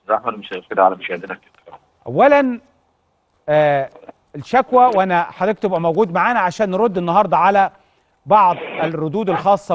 احمد مش كده على مشاهدينا الكرام اولا آه الشكوى وانا حضرتك تبقى موجود معانا عشان نرد النهارده على بعض الردود الخاصه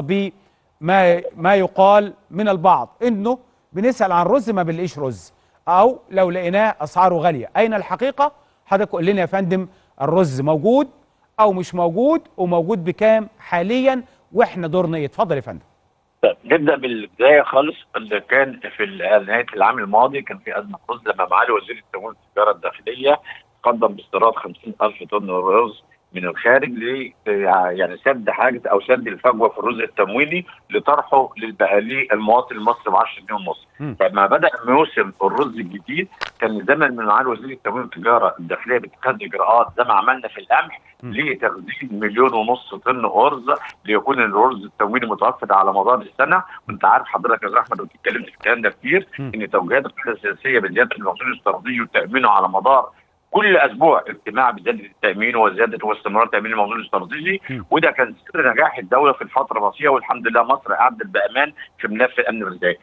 بما ما يقال من البعض انه بنسال عن رز ما بنلاقيش رز او لو لقيناه اسعاره غاليه اين الحقيقه حضرتك قول لنا يا فندم الرز موجود او مش موجود وموجود بكام حاليا واحنا دورنا ايه اتفضل يا فندم طيب نبدا بالبدايه خالص اللي كان في ال- نهايه العام الماضي كان في ازمه رز لما معالي وزير التموين والتجاره الداخليه قدم باستيراد 50000 طن رز من الخارج ل يعني سد حاجه او سد الفجوه في الرز التمويني لطرحه للبقى للمواطن المصري ب 10 جنيه ونص. مم. فلما بدا موسم الرز الجديد كان زمن من معالي وزير التموين والتجاره الداخليه باتخاذ اجراءات زي ما عملنا في القمح مم. لتخزين مليون ونص طن ارز ليكون الرز التمويني متوفر على مدار السنه وانت عارف حضرتك يا أستاذ احمد وانت اتكلمت في الكلام ده كتير مم. ان توجيهات القياده السياسيه بزياده المحصول الاستراتيجي وتامينه على مدار كل اسبوع اجتماع بزياده التامين وزياده واستمرار تامين المحصول الاستراتيجي مم. وده كان سر نجاح الدوله في الفتره الرئيسيه والحمد لله مصر قعدت بامان في ملف الامن الغذائي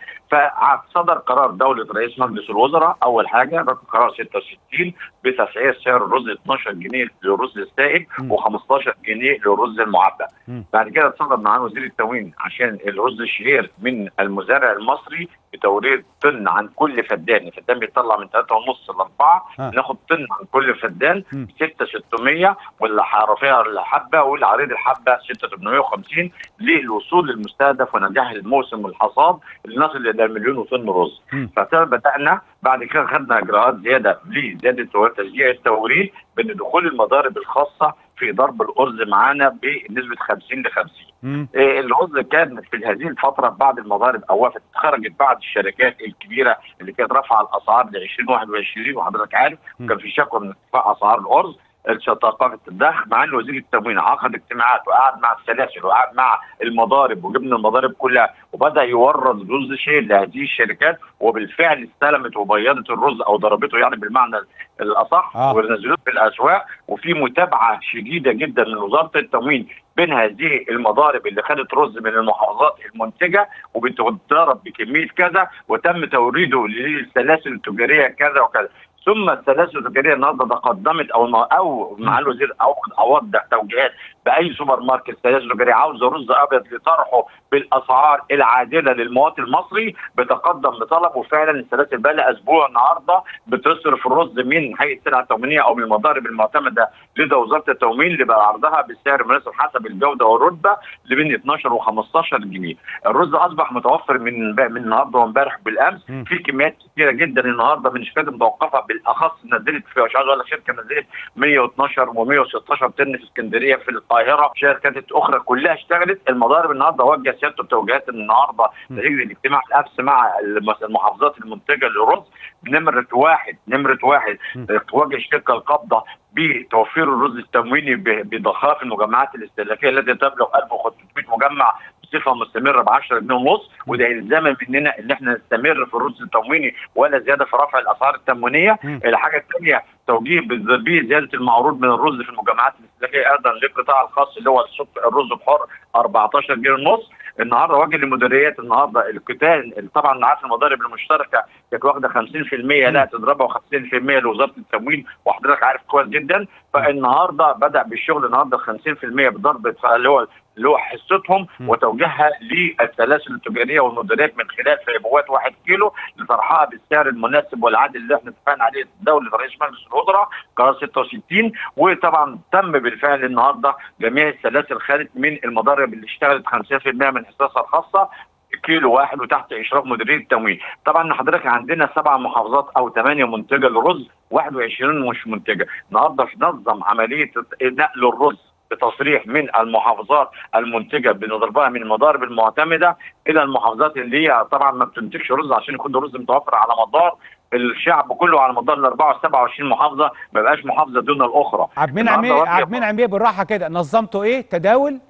فصدر قرار دوله رئيس مجلس الوزراء اول حاجه رقم قرار 66 بتسعير سعر الرز 12 جنيه للرز السائل مم. و15 جنيه للرز المعبأ مم. بعد كده صدر معاه وزير التموين عشان الرز الشهير من المزارع المصري بتوريد طن عن كل فدان الفدان بيطلع من 3.5 ل 4 ها. ناخد طن عن كل فدان مم. 6600 والحرفيه الحبه والعريض الحبه 6850 للوصول للمستهدف ونجاح الموسم والحصاد اللي نصل الى مليون وطن رز مم. فبدانا بعد كده خدنا اجراءات زياده لزياده وتشجيع التوريد بان دخول المضارب الخاصه في ضرب الارز معانا بنسبه 50 ل 50 مم. إيه، الرز كان في هذه الفتره بعد المضارب او وقفت خرجت بعض الشركات الكبيره اللي كانت رافعه الاسعار ل 2021 وحضرتك عارف م. كان في شكوى من ارتفاع اسعار الارز ثقافه الدخل مع ان وزير التموين عقد اجتماعات وقعد مع السلاسل وقعد مع المضارب وجبنا المضارب كلها وبدا يورد رز شيل لهذه الشركات وبالفعل استلمت وبيضت الرز او ضربته يعني بالمعنى الاصح آه. ونزلوه في الاسواق وفي متابعه شديده جدا من وزاره التموين بين هذه المضارب اللي خدت رز من المحافظات المنتجه وبتضرب بكميه كذا وتم توريده للسلاسل التجاريه كذا وكذا ثم السلاسل التجاريه النهارده تقدمت او او مع الوزير او اوضح توجيهات باي سوبر ماركت سلاسل تجاريه عاوزه رز ابيض لطرحه بالاسعار العادله للمواطن المصري بتقدم بطلب وفعلا السلاسل بقى لها اسبوع النهارده بتصرف الرز من هيئه السلع التموينيه او من المضارب المعتمده لدى وزاره التموين اللي بقى عرضها بالسعر المناسب حسب الجوده والرتبه لبين 12 و15 جنيه. الرز اصبح متوفر من من النهارده وامبارح بالامس مم. في كميات كثيره جدا النهارده من شركات متوقفه بالاخص نزلت في مش عايز اقول لك شركه نزلت 112 و116 طن في اسكندريه في القاهره شركات اخرى كلها اشتغلت المضارب النهارده وجه سيادته بتوجيهات النهارده م. نتيجه الاجتماع الامس مع المس- المحافظات المنتجه للرز نمره واحد نمره واحد م. توجه الشركه القابضه بتوفير الرز التمويني ب- بضخامه في المجمعات الاستهلاكيه التي تبلغ 1500 مجمع بصفه مستمره ب 10 جنيه ونص وده الزاما مننا ان احنا نستمر في الرز التمويني ولا زياده في رفع الاسعار التموينيه مم. الحاجه الثانيه توجيه بز- بزياده المعروض من الرز في المجمعات الاستهلاكيه ايضا للقطاع الخاص اللي هو السوق الرز بحر 14 جنيه ونص النهارده وجه للمديريات النهارده القتال طبعا عارف المضارب المشتركه كانت واخده 50% لا تضربها و50% لوزاره التموين وحضرتك عارف كويس جدا فالنهارده بدا بالشغل النهارده 50% بضرب اللي هو اللي هو حصتهم م. وتوجيهها للسلاسل التجاريه والمديريات من خلال فيبوات 1 كيلو لطرحها بالسعر المناسب والعادل اللي احنا اتفقنا عليه دوله رئيس مجلس الوزراء قرار 66 وطبعا تم بالفعل النهارده جميع السلاسل خدت من المضارب اللي اشتغلت 50% من حصصها الخاصه كيلو واحد وتحت اشراف مديريه التموين طبعا حضرتك عندنا سبع محافظات او ثمانيه منتجه للرز 21 مش منتجه النهارده نظم عمليه نقل الرز بتصريح من المحافظات المنتجه بنضربها من المضارب المعتمده الى المحافظات اللي هي طبعا ما بتنتجش رز عشان يكون الرز متوفر على مدار الشعب كله على مدار ال 24 27 محافظه ما بقاش محافظه دون الاخرى عبد المنعم النهاردة ايه وجه- عبد المنعم ايه بالراحه كده نظمته ايه تداول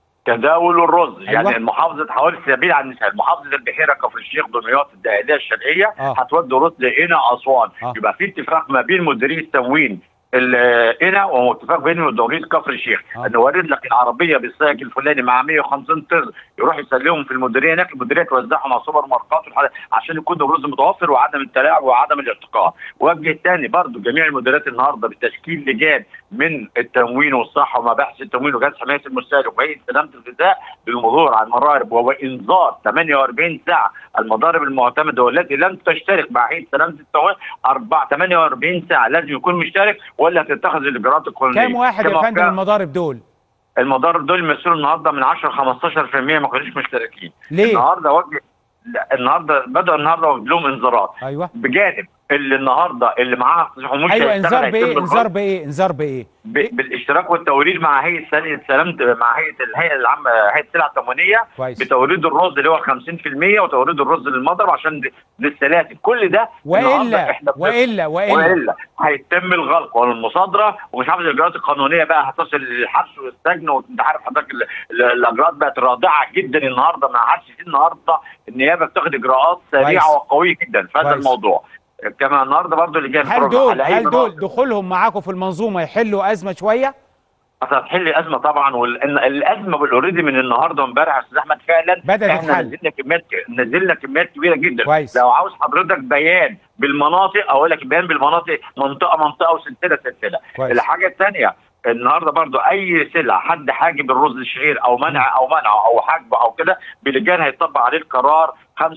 تداول الرز أيوة. يعني المحافظه حوالي سبيل عن المثال محافظه البحيره كفر الشيخ دمياط الدائريه الشرقيه آه. هتودي رز لقنا اسوان آه. يبقى في اتفاق ما بين مديريه التموين ال- هنا واتفاق بيني وبين كفر الشيخ آه. ان ورد لك العربيه بالسائق الفلاني مع 150 طن يروح يسلمهم في المديريه هناك المديريه توزعهم على سوبر ماركات والحاجات عشان يكون الرز متوفر وعدم التلاعب وعدم الارتقاء وجه تاني برضو جميع المديريات النهارده بتشكيل لجان من التموين والصحه ومباحث التموين وجهاز حمايه المستهلك وهيئه سلامه الغذاء للمرور على المضارب وانذار 48 ساعه المضارب المعتمده والتي لم تشترك مع هيئه سلامه التموين 4 48 ساعه لازم يكون مشترك ولا تتخذ الاجراءات القانونيه كام واحد يا كما فندم كان المضارب دول المضارب دول يمثلوا النهارده من 10 15% ما كانوش مشتركين ليه النهارده وجه لا، النهارده بدأ النهارده لهم انذارات ايوه بجانب اللي النهارده اللي معاه حموش ايوه هيشتغل انذار هيتم بايه الخط انذار بايه انذار بايه ب- بالاشتراك والتوريد مع هيئه سل- سلامه مع هيئه الهيئه العامه هيئه السلع التموينيه كويس بتوريد الرز اللي هو 50% وتوريد الرز للمضرب عشان دي- للسلاسل كل ده النهاردة والا احنا بن- والا والا والا هيتم الغلق والمصادره ومش عارف الاجراءات القانونيه بقى هتصل للحبس والسجن وانت عارف حضرتك ال- ال- الاجراءات بقت رادعه جدا النهارده ما عادش في النهارده النيابه بتاخد اجراءات سريعه كويس. وقويه جدا في هذا كويس. الموضوع كما النهارده برضو اللي جاي هل دول هل دول دخولهم معاكم في المنظومه يحلوا ازمه شويه هتحل الازمه طبعا والازمه اوريدي من النهارده وامبارح يا استاذ احمد فعلا بدأت احنا تتحل. نزلنا كميات نزلنا كميات كبيره جدا كويس. لو عاوز حضرتك بيان بالمناطق اقول لك بيان بالمناطق منطقه منطقه وسلسله سلسله كويس. الحاجه الثانيه النهارده برضو اي سلعه حد حاجب الرز الشعير او منع او منعه او حجبه او كده بلجان هيطبق عليه القرار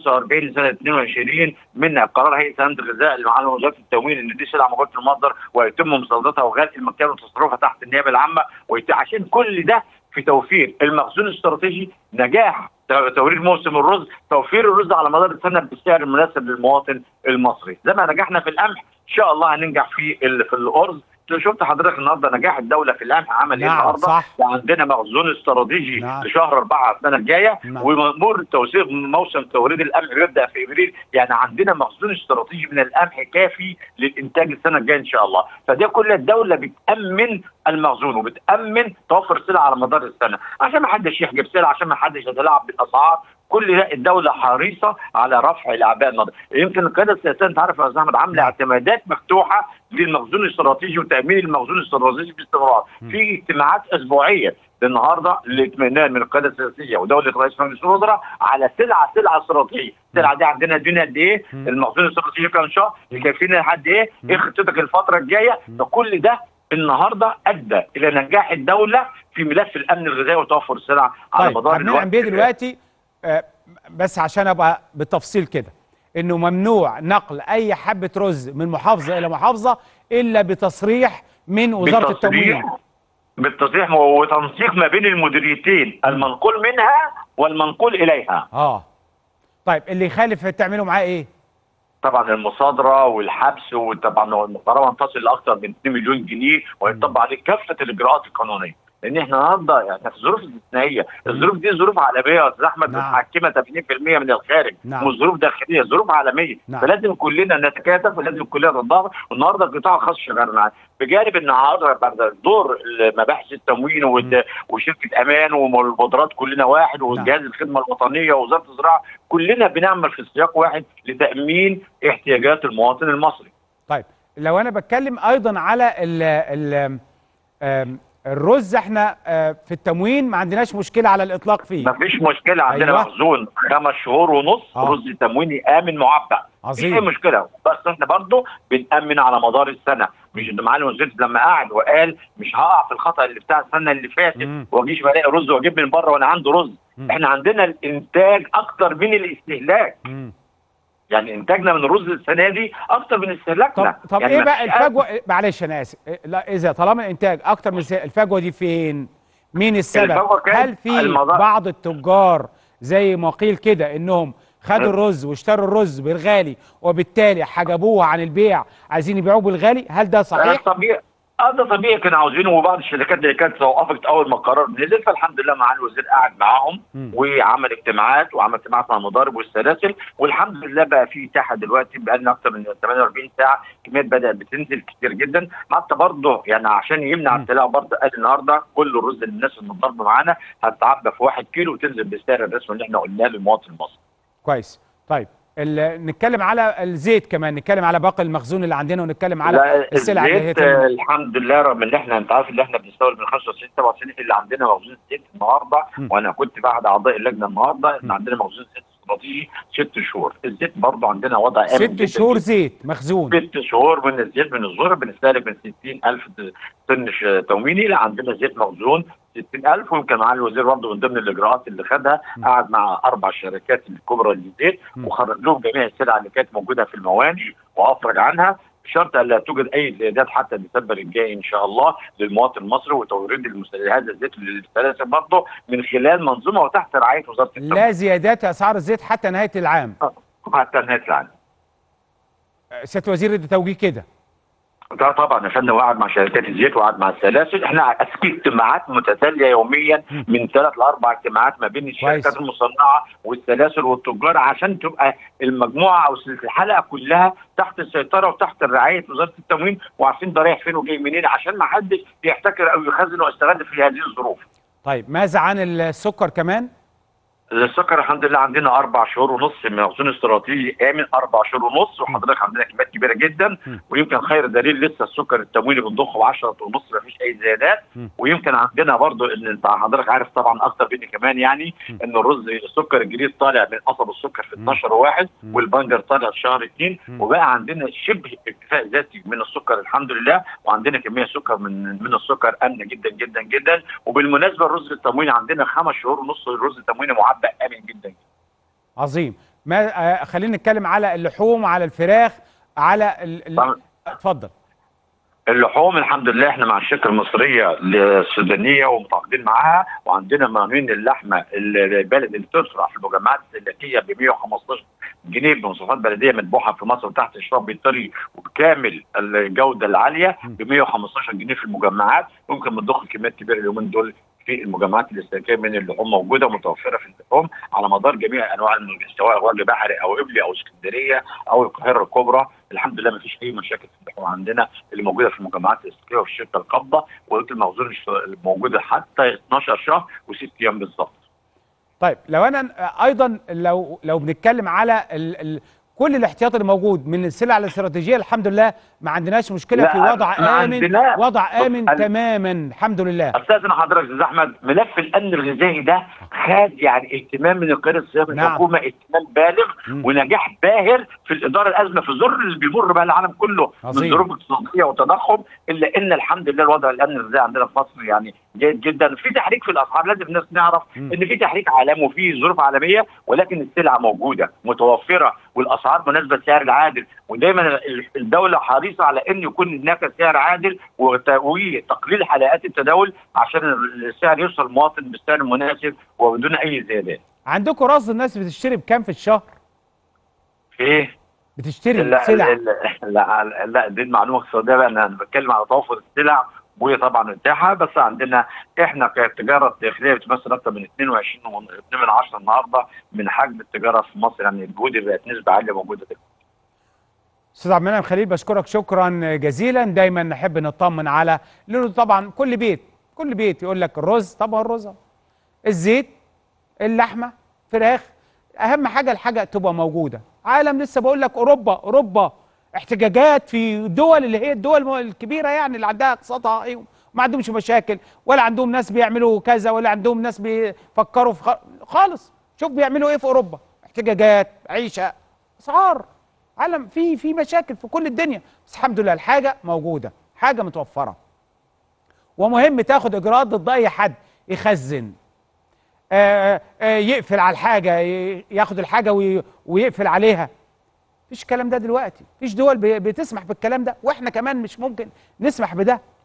45 سنه 22 من قرار هيئه سلامه الغذاء اللي معانا وزاره التموين ان دي سلعه موجوده في المصدر ويتم مصادرتها وغلق المكان وتصرفها تحت النيابه العامه ويت- عشان كل ده في توفير المخزون الاستراتيجي نجاح توريد موسم الرز توفير الرز على مدار السنه بالسعر المناسب للمواطن المصري زي ما نجحنا في القمح ان شاء الله هننجح في ال- في الارز شفت حضرتك النهارده نجاح الدوله في القمح عمل ايه نعم، النهارده صح. عندنا مخزون استراتيجي نعم. لشهر أربعة السنه الجايه نعم. ومأمور توثيق موسم توريد القمح بيبدا في ابريل يعني عندنا مخزون استراتيجي من القمح كافي للانتاج السنه الجايه ان شاء الله فده كل الدوله بتامن المخزون وبتامن توفر سلع على مدار السنه عشان ما حدش يحجب سلع عشان ما حدش يتلاعب بالاسعار كل ده الدوله حريصه على رفع الاعباء النهارده يمكن القياده السياسيه انت عارف يا استاذ احمد عامله اعتمادات مفتوحه للمخزون الاستراتيجي وتامين المخزون الاستراتيجي باستمرار في اجتماعات اسبوعيه النهارده للاطمئنان من القياده السياسيه ودوله رئيس مجلس الوزراء على سلعه سلعه استراتيجيه، السلعه دي عندنا الدنيا قد ايه؟ مم. المخزون الاستراتيجي كام شهر؟ يكفينا لحد ايه؟ ايه خطتك الفتره الجايه؟ فكل ده النهارده ادى الى نجاح الدوله في ملف الامن الغذائي وتوفر السلع على طيب مدار هنعمل بيه دلوقتي آه، بس عشان ابقى بالتفصيل كده انه ممنوع نقل اي حبه رز من محافظه الى محافظه الا بتصريح من وزاره التموين بالتصريح بالتصريح وتنسيق ما بين المديريتين المنقول منها والمنقول اليها اه طيب اللي يخالف تعملوا معاه ايه طبعا المصادره والحبس وطبعا الغرامه تصل لاكثر من 2 مليون جنيه ويطبق عليه كافه الاجراءات القانونيه لان احنا النهارده يعني في ظروف استثنائيه، الظروف دي ظروف عالميه يا استاذ احمد نعم. متحكمه 80% من الخارج نعم. مش ظروف داخليه، ظروف عالميه، نعم. فلازم كلنا نتكاتف ولازم كلنا نتضامن والنهارده القطاع الخاص شغال معانا، بجانب ان النهارده بعد دور مباحث التموين والد- وشركه امان والمبادرات كلنا واحد وجهاز الخدمه الوطنيه ووزاره الزراعه كلنا بنعمل في سياق واحد لتامين احتياجات المواطن المصري. طيب لو انا بتكلم ايضا على ال ال آم، الرز احنا آه، في التموين ما عندناش مشكله على الاطلاق فيه ما فيش مشكله عندنا أيوة. أيوة. مخزون خمس شهور ونص آه. رز تمويني امن معبأ مفيش عظيم. اي مشكله بس احنا برضه بنامن على مدار السنه مش إن معالي وزير لما قعد وقال مش هقع في الخطا اللي بتاع السنه اللي فاتت مم. واجيش بلاقي رز واجيب من بره وانا عندي رز مم. احنا عندنا الانتاج اكتر من الاستهلاك مم. يعني انتاجنا من الرز السنه دي اكتر من طب استهلاكنا طب يعني ايه ما بقى فيش الفجوه معلش انا اسف إيه، لا اذا طالما الانتاج اكتر من الس- الفجوه دي فين مين السبب الفجوة كانت هل في الموضوع- بعض التجار زي ما قيل كده انهم خدوا الرز واشتروا الرز بالغالي وبالتالي حجبوه عن البيع عايزين يبيعوه بالغالي هل ده ده صحيح طبيعي اه ده طبيعي كانوا عاوزينه وبعض الشركات اللي كانت وقفت اول ما القرار نزل فالحمد لله معالي الوزير قعد معاهم مم. وعمل اجتماعات وعمل اجتماعات مع المضارب والسلاسل والحمد لله بقى في اتاحه دلوقتي بقى لنا اكثر من 48 ساعه كميات بدات بتنزل كتير جدا حتى برضه يعني عشان يمنع مم. التلاعب برضه قال النهارده كل الرز اللي الناس المضاربه معانا هتتعبى في 1 كيلو وتنزل بالسعر الرسمي اللي احنا قلناه للمواطن المصري كويس طيب ال- نتكلم على الزيت كمان نتكلم على باقي المخزون اللي عندنا ونتكلم على لا السلع اللي هي الزيت تم- آه، الحمد لله رغم ان احنا انت عارف ان احنا بنستورد من 25 97 اللي عندنا مخزون زيت النهارده م. وانا كنت بعد اعضاء اللجنه النهارده ان عندنا مخزون زيت استراتيجي ست شهور الزيت برضه عندنا وضع امن ست جداً شهور جداً. زيت مخزون ست شهور من الزيت من الذره بنستهلك من 60000 طن ش- تمويني لا عندنا زيت مخزون 60000 ويمكن معالي الوزير برضه من ضمن الاجراءات اللي خدها م. قعد مع اربع شركات الكبرى للزيت م. وخرج لهم جميع السلع اللي كانت موجوده في المواني وافرج عنها بشرط الا توجد اي زيادات حتى ديسمبر الجاي ان شاء الله للمواطن المصري وتوريد المس- هذا الزيت للسلاسل برضه من خلال منظومه وتحت رعايه وزاره التموين لا زيادات اسعار الزيت حتى نهايه العام حتى نهايه العام آه، سياده الوزير ادى توجيه كده ده طبعا يا فندم وقعد مع شركات الزيت وقعد مع السلاسل احنا اسكي اجتماعات متتاليه يوميا م. من ثلاث لاربع اجتماعات ما بين الشركات كويس. المصنعه والسلاسل والتجار عشان تبقى المجموعه او الحلقه كلها تحت السيطره وتحت رعايه وزاره التموين وعارفين ده رايح فين وجاي منين عشان ما حدش يحتكر او يخزن ويستغل في هذه الظروف. طيب ماذا عن السكر كمان السكر الحمد لله عندنا اربع شهور ونص من مخزون استراتيجي امن اربع شهور ونص وحضرتك عندنا كميات كبيره جدا م. ويمكن خير دليل لسه السكر التمويني بنضخه ب 10 ونص ما فيش اي زيادات م. ويمكن عندنا برضو ان انت حضرتك عارف طبعا اكتر مني كمان يعني م. ان الرز السكر الجديد طالع من قصب السكر في م. 12 واحد م. والبنجر طالع في شهر 2 م. وبقى عندنا شبه اكتفاء ذاتي من السكر الحمد لله وعندنا كميه سكر من من السكر امنه جدا جدا جدا وبالمناسبه الرز التمويني عندنا خمس شهور ونص الرز التمويني معبأ امن جدا عظيم ما آه، خلينا نتكلم على اللحوم على الفراخ على ال... ال... طبعاً. اتفضل اللحوم الحمد لله احنا مع الشركه المصريه السودانيه ومتعاقدين معاها وعندنا مهمين اللحمه البلد اللي بتزرع في المجمعات السلكيه ب 115 جنيه بمواصفات بلديه مذبوحه في مصر تحت اشراف بيطري وبكامل الجوده العاليه ب 115 جنيه في المجمعات ممكن بنضخ كميات كبيره اليومين دول في المجمعات الاستهلاكيه من اللحوم موجوده ومتوفره في اللحوم على مدار جميع انواع المنتجات سواء وجه بحري او قبلي او اسكندريه او القاهره الكبرى الحمد لله ما فيش اي مشاكل في اللحوم عندنا اللي موجوده في المجمعات الاستهلاكيه وفي الشركه القابضه وقلت المخزون موجوده حتى 12 شهر وست ايام بالظبط طيب لو انا آه، ايضا لو لو بنتكلم على ال... ال... كل الاحتياط اللي موجود من السلع الاستراتيجيه الحمد لله ما عندناش مشكله لا، في وضع ما امن عندنا. وضع امن بص، أنا- تماما الحمد لله استاذن حضرتك يا استاذ احمد ملف الامن الغذائي ده خد يعني اهتمام من القياده السياسيه من نعم. الحكومه اهتمام بالغ مم. ونجاح باهر في الاداره الازمه في الظر اللي بيمر بها العالم كله عظيم. من ظروف اقتصاديه وتضخم الا ان الحمد لله الوضع الامن الغذائي عندنا في مصر يعني جيد جدا في تحريك في الاسعار لازم الناس نعرف مم. ان في تحريك عالمي وفي ظروف عالميه ولكن السلعه موجوده متوفره والاسعار مناسبه للسعر العادل ودايما الدوله حريصه على ان يكون هناك سعر عادل وت- وتقليل حلقات التداول عشان السعر يوصل للمواطن بالسعر المناسب وبدون اي زيادات. عندكم رصد الناس بتشتري بكام في الشهر في ايه؟ بتشتري لا سلع لا, لا لا دي المعلومه اقتصاديه بقى انا بتكلم على توفر السلع وهي طبعا متاحه بس عندنا احنا كتجاره داخليه بتمثل اكثر من 22 و 2 من 10 النهارده من حجم التجاره في مصر يعني الجهود بقت نسبه عاليه موجوده دلوقتي. استاذ عبد المنعم خليل بشكرك شكرا جزيلا دايما نحب نطمن على لانه طبعا كل بيت كل بيت يقول لك الرز طب هو الرز أهو. الزيت اللحمه فراخ اهم حاجه الحاجه تبقى موجوده عالم لسه بقول لك اوروبا اوروبا احتجاجات في دول اللي هي الدول الكبيره يعني اللي عندها اقتصادها ايوه ما عندهمش مشاكل ولا عندهم ناس بيعملوا كذا ولا عندهم ناس بيفكروا في خ... خالص شوف بيعملوا ايه في اوروبا احتجاجات عيشه اسعار عالم في في مشاكل في كل الدنيا بس الحمد لله الحاجه موجوده حاجه متوفره ومهم تاخد اجراءات ضد اي حد يخزن آه آه يقفل على الحاجه ي- ياخد الحاجه وي- ويقفل عليها مفيش الكلام ده دلوقتي مفيش دول ب- بتسمح بالكلام ده واحنا كمان مش ممكن نسمح بده